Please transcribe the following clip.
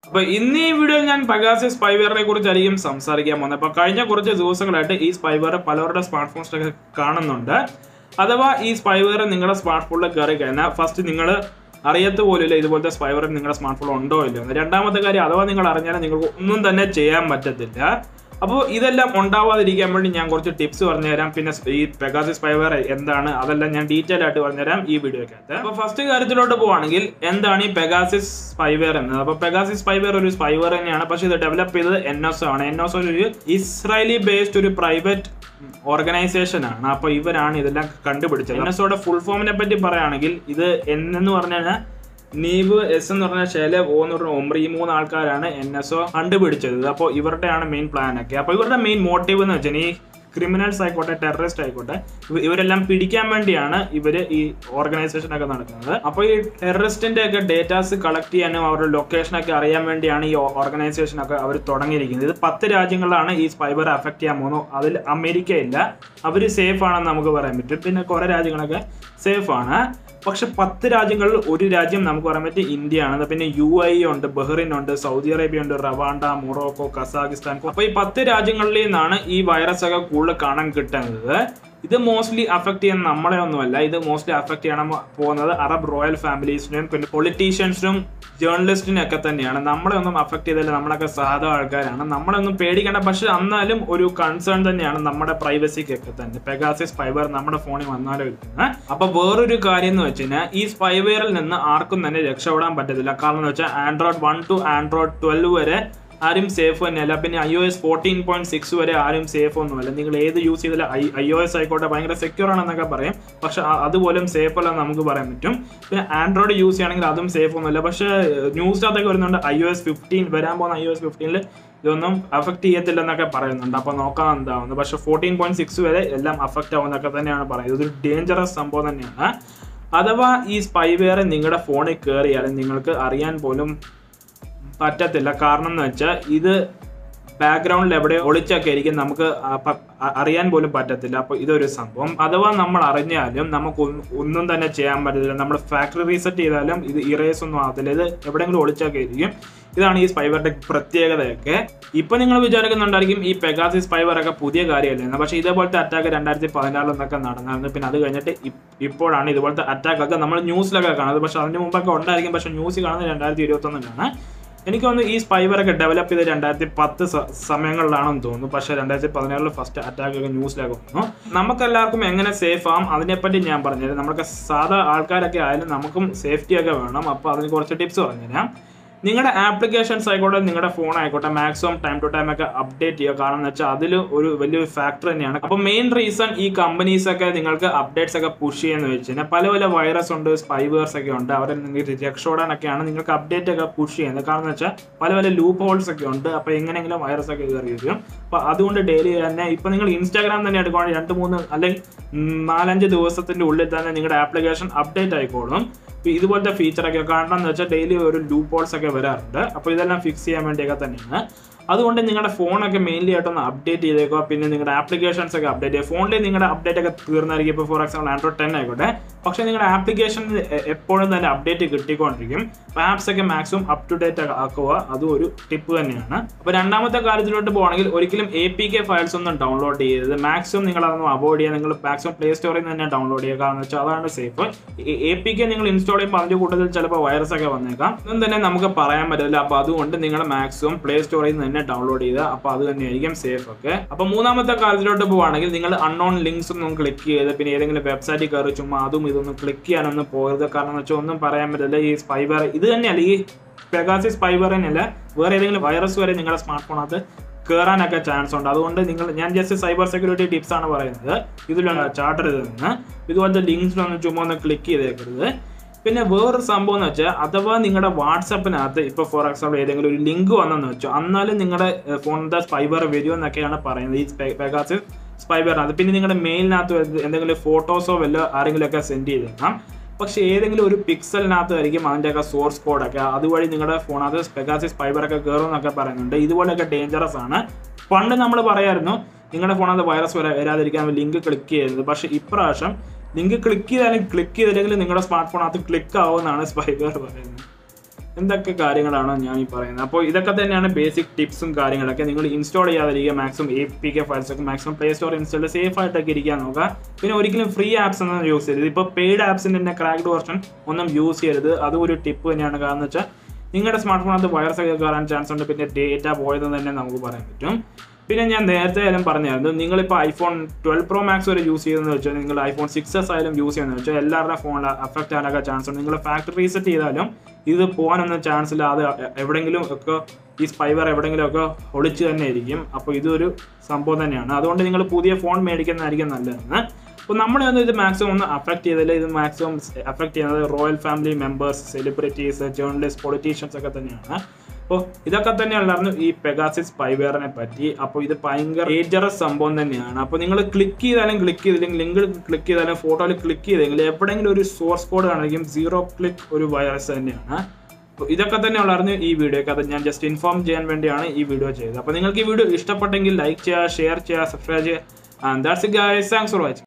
അപ്പൊ ഇന്ന് ഈ വീഡിയോയിൽ ഞാൻ പഗാസി സ്പൈവെയറിനെ കുറിച്ചായിരിക്കും സംസാരിക്കാൻ പോകുന്നത് അപ്പൊ കഴിഞ്ഞ കുറച്ച് ദിവസങ്ങളായിട്ട് ഈ സ്പൈവെയർ പലരുടെ സ്മാർട്ട് ഫോൺസിലൊക്കെ കാണുന്നുണ്ട് അഥവാ ഈ സ്പൈവെയർ നിങ്ങളുടെ സ്മാർട്ട് ഫോണിൽ കയറി കഴിഞ്ഞാൽ ഫസ്റ്റ് നിങ്ങൾ അറിയത്ത് പോലില്ല ഇതുപോലത്തെ സ്പൈവർ നിങ്ങളുടെ സ്മാർട്ട് ഫോണിൽ ഉണ്ടോ ഇല്ലയോ എന്ന്. രണ്ടാമത്തെ കാര്യം അഥവാ നിങ്ങൾ അറിഞ്ഞാൽ നിങ്ങൾക്ക് ഒന്നും തന്നെ ചെയ്യാൻ പറ്റത്തില്ല അപ്പോൾ ഇതെല്ലാം ഉണ്ടാവാതിരിക്കാൻ വേണ്ടി ഞാൻ കുറച്ച് ടിപ്സ് പറഞ്ഞുതരാം പിന്നെ ഈ പെഗാസിസ് സ്പൈവർ എന്താണ് അതെല്ലാം ഞാൻ ഡീറ്റെയിൽ ആയിട്ട് പറഞ്ഞുതരാം ഈ വീഡിയോക്കകത്ത് അപ്പോൾ ഫസ്റ്റ് കാര്യത്തിലോട്ട് പോവാണെങ്കിൽ എന്താണ് ഈ പെഗാസിസ് സ്പൈവെയർ എന്നത് അപ്പോൾ പെഗാസിസ് സ്പൈവെയർ ഒരു സ്പൈവർ തന്നെയാണ് പക്ഷേ ഇത് ഡെവലപ്പ് ചെയ്തത് എൻ എസ് ആണ് എൻ എസ് ഒരു ഇസ്രായേലി ബേസ്ഡ് ഒരു പ്രൈവറ്റ് ഓർഗനൈസേഷൻ ആണ് അപ്പോൾ ഇവരാണ് ഇതെല്ലാം കണ്ടുപിടിച്ചത് എൻ എസ് ഫുൾ ഫോമിനെ പറ്റി പറയുകയാണെങ്കിൽ ഇത് എൻ എന്ന് പറഞ്ഞു കഴിഞ്ഞാൽ നീവ് എസ് എന്ന് പറഞ്ഞ ഷെല ഓ എന്ന് പറഞ്ഞ ഒമ്രി ഈ മൂന്ന് ആൾക്കാരാണ് എൻ എസ് ഒ കണ്ടുപിടിച്ചത് അപ്പോൾ ഇവരുടെയാണ് മെയിൻ പ്ലാൻ ഒക്കെ അപ്പോൾ ഇവരുടെ മെയിൻ മോട്ടീവ് എന്ന് വെച്ചാൽ ഈ ക്രിമിനൽസ് ആയിക്കോട്ടെ ടെററിസ്റ്റ് ആയിക്കോട്ടെ ഇവ- ഇവരെല്ലാം പിടിക്കാൻ വേണ്ടിയാണ് ഇവര് ഈ ഓർഗനൈസേഷൻ ഒക്കെ നടക്കുന്നത് അപ്പോൾ ഈ ടെററിസ്റ്റിന്റെ ഒക്കെ ഡേറ്റാസ് കളക്ട് ചെയ്യാനും അവരുടെ ലൊക്കേഷൻ ഒക്കെ അറിയാൻ വേണ്ടിയാണ് ഈ ഓർഗനൈസേഷൻ ഒക്കെ അവർ തുടങ്ങിയിരിക്കുന്നത് ഇത് പത്ത് രാജ്യങ്ങളിലാണ് ഈ സ്പൈബർ അഫക്ട് ചെയ്യാൻ പോകുന്നത് അതിൽ അമേരിക്ക ഇല്ല അവർ സേഫ് ആണെന്ന് നമുക്ക് പറയാൻ പറ്റും പിന്നെ കുറെ രാജ്യങ്ങളൊക്കെ സേഫ് ആണ് പക്ഷെ പത്ത് രാജ്യങ്ങളിൽ ഒരു രാജ്യം നമുക്ക് പറയാൻ പറ്റും ഇന്ത്യയാണ് പിന്നെ യു ഐ ഉണ്ട് ബഹ്റിൻ ഉണ്ട് സൗദി അറേബ്യ ഉണ്ട് റവാണ്ട മൊറോക്കോ കസാഖിസ്ഥാൻ അപ്പൊ ഈ പത്ത് രാജ്യങ്ങളിൽ നിന്നാണ് ഈ വൈറസ് ഒക്കെ കൂടുതൽ കാണാൻ കിട്ടുന്നത് ഇത് മോസ്റ്റ്ലി അഫക്ട് ചെയ്യാൻ നമ്മളെ ഒന്നുമല്ല ഇത് മോസ്റ്റ്ലി അഫക്ട് ചെയ്യണം പോകുന്നത് അറബ് റോയൽ ഫാമിലീസിനും പിന്നെ പൊളിറ്റീഷ്യൻസിനും ജേർണലിസ്റ്റിനും ഒക്കെ തന്നെയാണ് നമ്മളെ ഒന്നും അഫക്ട് ചെയ്തില്ല നമ്മളൊക്കെ സാധാ ആൾക്കാരാണ് നമ്മളെ ഒന്നും പേടിക്കേണ്ട പക്ഷെ എന്നാലും ഒരു കൺസേൺ തന്നെയാണ് നമ്മുടെ പ്രൈവസിക്കൊക്കെ തന്നെ പെഗാസി സ്പൈവർ നമ്മുടെ ഫോണിൽ വന്നാലോ ഇരിക്കുന്നത് അപ്പൊ വേറൊരു കാര്യം എന്ന് വെച്ചാൽ ഈ സ്പൈവെയറിൽ നിന്ന് ആർക്കും തന്നെ രക്ഷപ്പെടാൻ പറ്റത്തില്ല കാരണം എന്ന് വെച്ചാൽ Android one two Android twelve വരെ ആരും സേഫ് തന്നെയല്ല പിന്നെ I O S fourteen point six വരെ ആരും സേഫ് ഒന്നുമല്ല നിങ്ങൾ ഏത് യൂസ് ചെയ്താലും ഐ ഐ ഒ എസ് ആയിക്കോട്ടെ ഭയങ്കര സെക്യൂർ ആണെന്നൊക്കെ പറയും പക്ഷെ അ- അതുപോലും സേഫ് അല്ല നമുക്ക് പറയാൻ പറ്റും പിന്നെ ആൻഡ്രോയിഡ് യൂസ് ചെയ്യുകയാണെങ്കിൽ അതും സേഫ് ഒന്നുമല്ല പക്ഷെ ന്യൂസിനകത്തൊക്കെ വരുന്നുണ്ട് ഐ ഒ എസ് ഫിഫ്റ്റീൻ വരാൻ പോകുന്ന ഐ ഒ എസ് ഫിഫ്റ്റീനിൽ ഇതൊന്നും അഫക്ട് ചെയ്യത്തില്ലെന്നൊക്കെ പറയുന്നുണ്ട് അപ്പൊ നോക്കാൻ എന്താവുന്നത് പക്ഷെ ഫോർട്ടീൻ പോയിന്റ് സിക്സ് വരെ എല്ലാം അഫക്ട് ആവുന്നൊക്കെ തന്നെയാണ് പറയുന്നത് ഇതൊരു ഡേഞ്ചറസ് സംഭവം തന്നെയാണ് അഥവാ ഈ സ്പൈവെയർ നിങ്ങളുടെ ഫോണിൽ കയറിയാൽ നിങ്ങൾക്ക് അറിയാൻ പോലും പറ്റത്തില്ല കാരണം എന്ന് വെച്ചാൽ ഇത് ബാക്ക്ഗ്രൗണ്ടിൽ എവിടെ ഒളിച്ചൊക്കെ ആയിരിക്കും നമുക്ക് ആ പ- അ- അറിയാൻ പോലും പറ്റത്തില്ല അപ്പോൾ ഇതൊരു സംഭവം അഥവാ നമ്മൾ അറിഞ്ഞാലും നമുക്ക് ഒന്നും- ഒന്നും തന്നെ ചെയ്യാൻ പറ്റത്തില്ല നമ്മൾ ഫാക്ടറി റീസെറ്റ് ചെയ്താലും ഇത് ഇറേസ് ഒന്നും ആകത്തില്ല ഇത് എവിടെയെങ്കിലും ഒളിച്ചൊക്കെ ആയിരിക്കും ഇതാണ് ഈ സ്പൈവറിന്റെ പ്രത്യേകതയൊക്കെ ഇപ്പൊ നിങ്ങൾ വിചാരിക്കുന്നുണ്ടായിരിക്കും ഈ പെഗാസി സ്പൈവർ ഒക്കെ പുതിയ കാര്യമല്ലേ പക്ഷേ ഇതേപോലത്തെ അറ്റാക്ക് രണ്ടായിരത്തി പതിനാറിലൊക്കെ നടന്നായിരുന്നു പിന്നെ അത് കഴിഞ്ഞിട്ട് ഇ- ഇപ്പോഴാണ് ഇതുപോലത്തെ അറ്റാക്ക് ഒക്കെ നമ്മൾ ന്യൂസിലൊക്കെ കാണുന്നത് പക്ഷെ അതിന് മുമ്പൊക്കെ ഉണ്ടായിരിക്കും പക്ഷെ ന്യൂസിൽ കാണുന്നത് രണ്ടായിരത്തി ഇരുപത്തി ഒന്നിലാണ് എനിക്ക് തോന്നുന്നു ഈ സ്പൈവർ ഒക്കെ ഡെവലപ്പ് ചെയ്ത് രണ്ടായിരത്തി പത്ത് സ- സമയങ്ങളിലാണെന്ന് തോന്നുന്നു പക്ഷേ രണ്ടായിരത്തി പതിനാറിൽ ഫസ്റ്റ് അറ്റാക്ക് ഒക്കെ ന്യൂസിലൊക്കെ വന്നു നമുക്കെല്ലാവർക്കും എങ്ങനെ സേഫ് ആവും അതിനെപ്പറ്റി ഞാൻ പറഞ്ഞുതരാം നമുക്ക് സാധാ ആൾക്കാരൊക്കെ ആയാലും നമുക്കും സേഫ്റ്റി ഒക്കെ വേണം അപ്പോൾ അതിന് കുറച്ച് ടിപ്സ് പറഞ്ഞുതരാം നിങ്ങളുടെ ആപ്ലിക്കേഷൻസ് ആയിക്കോട്ടെ നിങ്ങളുടെ ഫോൺ ആയിക്കോട്ടെ മാക്സിമം ടൈം ടു ടൈം ഒക്കെ അപ്ഡേറ്റ് ചെയ്യുക കാരണം എന്ന് വെച്ചാൽ അതിൽ ഒരു വലിയൊരു ഫാക്ടർ തന്നെയാണ് അപ്പോൾ മെയിൻ റീസൺ ഈ കമ്പനീസ് ഒക്കെ നിങ്ങൾക്ക് അപ്ഡേറ്റ്സ് ഒക്കെ പുഷ് ചെയ്യുന്ന വെച്ച് കഴിഞ്ഞാൽ പല പല വൈറസ് ഉണ്ട് സ്പൈവേഴ്സ് ഒക്കെ ഉണ്ട് അവരെ നിങ്ങൾക്ക് രക്ഷപ്പെടാനൊക്കെയാണ് നിങ്ങൾക്ക് അപ്ഡേറ്റ് ഒക്കെ പുഷ് ചെയ്യുന്നത് കാരണം എന്ന് വെച്ചാൽ പല പല ലൂപ്പ് ഹോൾസ് ഒക്കെ ഉണ്ട് അപ്പോൾ എങ്ങനെയെങ്കിലും വൈറസ് ഒക്കെ കയറി വരും അപ്പോൾ അതുകൊണ്ട് ഡെയിലി തന്നെ ഇപ്പം നിങ്ങൾ ഇൻസ്റ്റാഗ്രാം തന്നെ എടുക്കുകയാണെങ്കിൽ രണ്ട് മൂന്ന് അല്ലെങ്കിൽ ഉം, നാലഞ്ച് ദിവസത്തിന്റെ ഉള്ളിൽ തന്നെ നിങ്ങളുടെ ആപ്ലിക്കേഷൻ അപ്ഡേറ്റ് ആയിക്കോളും ഇപ്പൊ ഇതുപോലത്തെ ഫീച്ചർ ഒക്കെ കാരണം എന്ന് വെച്ചാൽ ഡെയിലി ഒരു ലൂപ്പ് ഹോൾസ് ഒക്കെ വരാറുണ്ട് അപ്പോൾ ഇതെല്ലാം ഫിക്സ് ചെയ്യാൻ വേണ്ടിയൊക്കെ തന്നെയാണ് അതുകൊണ്ട് നിങ്ങളുടെ ഫോണൊക്കെ മെയിൻലി ആയിട്ടൊന്ന് അപ്ഡേറ്റ് ചെയ്തേക്കുക പിന്നെ നിങ്ങളുടെ ആപ്ലിക്കേഷൻസ് ഒക്കെ അപ്ഡേറ്റ് ചെയ്യുക ഫോണിൽ നിങ്ങളുടെ അപ്ഡേറ്റ് ഒക്കെ തീർന്നായിരിക്കും ഇപ്പോൾ ഫോർ എക്സാമ്പിൾ ആൻഡ്രോയിഡ് ടെൻ ആയിക്കോട്ടെ പക്ഷേ നിങ്ങളുടെ ആപ്ലിക്കേഷൻ എപ്പോഴും തന്നെ അപ്ഡേറ്റ് കിട്ടിക്കൊണ്ടിരിക്കും ആപ്സ് ഒക്കെ മാക്സിമം അപ് ടു ഡേറ്റ് ആക്കുക അതും ഒരു ടിപ്പ് തന്നെയാണ് അപ്പോൾ രണ്ടാമത്തെ കാര്യത്തിലോട്ട് പോകുകയാണെങ്കിൽ ഒരിക്കലും എ പി കെ ഫയൽസ് ഒന്നും ഡൗൺലോഡ് ചെയ്യരുത് മാക്സിമം നിങ്ങൾ അതൊന്നും അവോയ്ഡ് ചെയ്യുക നിങ്ങൾ മാക്സിമം പ്ലേ സ്റ്റോറിൽ നിന്ന് തന്നെ ഡൗൺലോഡ് ചെയ്യുക കാരണം വെച്ചാൽ അതാണ് സേഫ് എ പി കെ നിങ്ങൾ ഇൻസ്റ്റാൾ ചെയ്യുമ്പോൾ അതിൻ്റെ കൂട്ടത്തിൽ ചിലപ്പോൾ വൈറസ് ഒക്കെ വന്നേക്കാം ഒന്നും തന്നെ നമുക്ക് പറയാൻ പറ്റില്ല അപ്പോൾ അതുകൊണ്ട് നിങ്ങൾ മാക്സിമം പ്ലേ സ്റ്റോറിൽ നിന്ന് തന്നെ ഡൗൺലോഡ് ചെയ്യുക അപ്പോൾ അത് തന്നെയായിരിക്കും സേഫ് ഒക്കെ അപ്പോൾ മൂന്നാമത്തെ കാര്യത്തിലോട്ട് പോവുകയാണെങ്കിൽ നിങ്ങൾ അൺനോൺ ലിങ്ക്സ് ഒന്നും ക്ലിക്ക് ചെയ്ത് പിന്നെ ഏതെങ്കിലും വെബ്സൈറ്റിൽ കയറി ചുമ്മാ അതും ഇതൊന്നും ക്ലിക്ക് ചെയ്യാനൊന്നും പോകരുത് കാരണം എന്ന് വെച്ചാൽ ഒന്നും പറയാൻ പറ്റില്ല ഈ സ്പൈവർ ഇത് തന്നെയല്ല ഈ പെഗാസി സ്പൈവർ തന്നെയല്ല വേറെ ഏതെങ്കിലും വൈറസ് വരെ നിങ്ങളുടെ സ്മാർട്ട് ഫോണകത്ത് കയറാനൊക്കെ ചാൻസ് ഉണ്ട് അതുകൊണ്ട് നിങ്ങൾ ഞാൻ ജസ്റ്റ് സൈബർ സെക്യൂരിറ്റി ടിപ്സ് ആണ് പറയുന്നത് ഇതിലൊന്ന് ചാർട്ടർ നിന്ന് ഇതുപോലത്തെ ലിങ്ക്സിലൊന്നും ചുമ്മാ ഒന്ന് ക്ലിക്ക് ചെയ്തേക്കരുത് പിന്നെ വേറൊരു സംഭവം എന്ന് വെച്ചാൽ അഥവാ നിങ്ങളുടെ വാട്സപ്പിനകത്ത് ഇപ്പോൾ ഫോർ എക്സാമ്പിൾ ഏതെങ്കിലും ഒരു ലിങ്ക് വന്നെന്ന് വെച്ചോ എന്നാലും നിങ്ങളുടെ ഫോണിൻ്റെ സ്പൈബർ വരുമെന്നൊക്കെയാണ് പറയുന്നത് ഈ പെഗാസ് സ്പൈബറിനകത്ത് പിന്നെ നിങ്ങളുടെ മെയിലിനകത്ത് എന്തെങ്കിലും ഫോട്ടോസോ വല്ല ആരെങ്കിലുമൊക്കെ സെൻഡ് ചെയ്തേക്കാം പക്ഷെ ഏതെങ്കിലും ഒരു പിക്സലിനകത്തായിരിക്കും അതിൻ്റെയൊക്കെ സോഴ്സ് കോഡൊക്കെ അതുവഴി നിങ്ങളുടെ ഫോണകത്ത് പെഗാസിസ് ഫൈബർ ഒക്കെ കയറും എന്നൊക്കെ പറയുന്നുണ്ട് ഇതുപോലെയൊക്കെ ഡേഞ്ചറസ് ആണ് പണ്ട് നമ്മൾ പറയായിരുന്നു നിങ്ങളുടെ ഫോണകത്ത് വൈറസ് വരാ വരാതിരിക്കാൻ ലിങ്ക് ക്ലിക്ക് ചെയ്യരുത് പക്ഷെ ഇപ്രാവശ്യം ലിങ്ക് ക്ലിക്ക് ചെയ്താലും ക്ലിക്ക് ചെയ്തില്ലെങ്കിൽ നിങ്ങളുടെ സ്മാർട്ട് ഫോണകത്ത് ക്ലിക്ക് ആവുമെന്നാണ് സ്പൈബർ പറയുന്നത് എന്തൊക്കെ കാര്യങ്ങളാണ് ഞാൻ ഈ പറയുന്നത് അപ്പോൾ ഇതൊക്കെ തന്നെയാണ് ബേസിക് ടിപ്സും കാര്യങ്ങളൊക്കെ നിങ്ങൾ ഇൻസ്റ്റാൾ ചെയ്യാതിരിക്കുക maximum A P K files ഒക്കെ maximum play store install safe ആയിട്ടൊക്കെ ഇരിക്കാൻ നോക്കുക പിന്നെ ഒരിക്കലും ഫ്രീ ആപ്സ് ഒന്നും യൂസ് ചെയ്യരുത് ഇപ്പോൾ പെയ്ഡ് ആപ്സിൻ്റെ തന്നെ ക്രാക്ഡ് വെർഷൻ ഒന്നും യൂസ് ചെയ്യരുത് അതും ഒരു ടിപ്പ് തന്നെയാണ് കാരണം വെച്ചാൽ നിങ്ങളുടെ സ്മാർട്ട് ഫോണിനകത്ത് വൈറസ് ഒക്കെ കയറാൻ ചാൻസ് ഉണ്ട് പിന്നെ ഡേറ്റ പോയതെന്ന് തന്നെ നമുക്ക് പറയാൻ പറ്റും പിന്നെ ഞാൻ നേരത്തെ ആയാലും പറഞ്ഞായിരുന്നു നിങ്ങളിപ്പോൾ ഐഫോൺ ട്വൽവ് പ്രോ മാക്സ് വരെ യൂസ് ചെയ്തെന്ന് വെച്ചാൽ നിങ്ങൾ ഐഫോൺ സിക്സ് എസ് ആയാലും യൂസ് ചെയ്യുന്നത് വെച്ചാൽ എല്ലാവരുടെ ഫോണിൽ അഫക്റ്റ് ആകാനൊക്കെ ചാൻസ് ഉണ്ട് നിങ്ങൾ ഫാക്ടറി റീസെറ്റ് ചെയ്താലും ഇത് പോകാനൊന്നും ചാൻസ് ഇല്ല അത് എവിടെയെങ്കിലും ഒക്കെ ഈ സ്പൈവർ എവിടെയെങ്കിലും ഒക്കെ ഒളിച്ച് തന്നെ ഇരിക്കും അപ്പോൾ ഇതൊരു സംഭവം തന്നെയാണ് അതുകൊണ്ട് നിങ്ങൾ പുതിയ ഫോൺ മേടിക്കുന്നതായിരിക്കും നല്ലതെന്ന് അപ്പോൾ നമ്മളൊന്നും ഇത് മാക്സിമം ഒന്ന് അഫക്റ്റ് ചെയ്തില്ല ഇത് മാക്സിമം അഫക്റ്റ് ചെയ്യുന്നത് royal family members celebrities journalist politicians ഒക്കെ തന്നെയാണ് അപ്പോൾ ഇതൊക്കെ തന്നെയുള്ളായിരുന്നു ഈ പെഗാസിസ് സ്പൈവെയറിനെ പറ്റി അപ്പോൾ ഇത് ഭയങ്കര ഡേഞ്ചറസ് സംഭവം തന്നെയാണ് അപ്പോൾ നിങ്ങൾ ക്ലിക്ക് ചെയ്താലും ക്ലിക്ക് ചെയ്തില്ലെങ്കിൽ ലിങ്ക് ക്ലിക്ക് ചെയ്താലും ഫോട്ടോയിൽ ക്ലിക്ക് ചെയ്തെങ്കിൽ എവിടെയെങ്കിലും ഒരു സോഴ്സ് കോഡ് കാണിക്കും സീറോ ക്ലിക്ക് ഒരു വൈറസ് തന്നെയാണ് അപ്പോൾ ഇതൊക്കെ തന്നെ ഉള്ളായിരുന്നു ഈ വീഡിയോക്ക് അത് ഞാൻ ജസ്റ്റ് ഇൻഫോം ചെയ്യാൻ വേണ്ടിയാണ് ഈ വീഡിയോ ചെയ്തത് അപ്പോൾ നിങ്ങൾക്ക് ഈ വീഡിയോ ഇഷ്ടപ്പെട്ടെങ്കിൽ ലൈക്ക് ചെയ്യുക ഷെയർ ചെയ്യുക സബ്സ്ക്രൈബ് ചെയ്യുക and that's guys thanks for watching